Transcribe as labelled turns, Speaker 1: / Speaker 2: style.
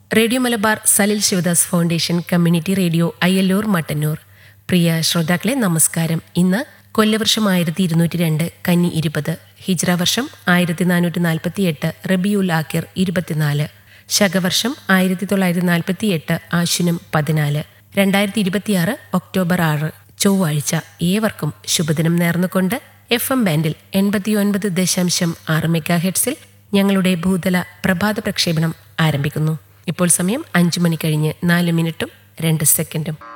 Speaker 1: radio Malabar Salil Sivadas foundation community radio Ayyallur Mattannur പ്രിയ ശ്രോതാക്കളെ നമസ്കാരം ഇന്ന് കൊല്ലവർഷം ആയിരത്തി ഇരുന്നൂറ്റി രണ്ട് കന്നി ഇരുപത് ഹിജ്ര വർഷം ആയിരത്തി നാനൂറ്റി നാൽപ്പത്തി എട്ട് റബിയുൽ ആക്കിർ ഇരുപത്തിനാല് ശകവർഷം ആയിരത്തി തൊള്ളായിരത്തി നാൽപ്പത്തി എട്ട് ആശ്വിനം പതിനാല് രണ്ടായിരത്തി ഇരുപത്തിയാറ് ഒക്ടോബർ ആറ് ചൊവ്വാഴ്ച ഏവർക്കും ശുഭദിനം നേർന്നുകൊണ്ട് എഫ് എം ബാൻഡിൽ എൺപത്തിയൊൻപത് ദശാംശം ആറ് മെഗാ ഹെഡ്സിൽ ഞങ്ങളുടെ ഭൂതല പ്രഭാത പ്രക്ഷേപണം ആരംഭിക്കുന്നു ഇപ്പോൾ സമയം അഞ്ചു മണി കഴിഞ്ഞ് നാല് മിനിറ്റും രണ്ട് സെക്കൻഡും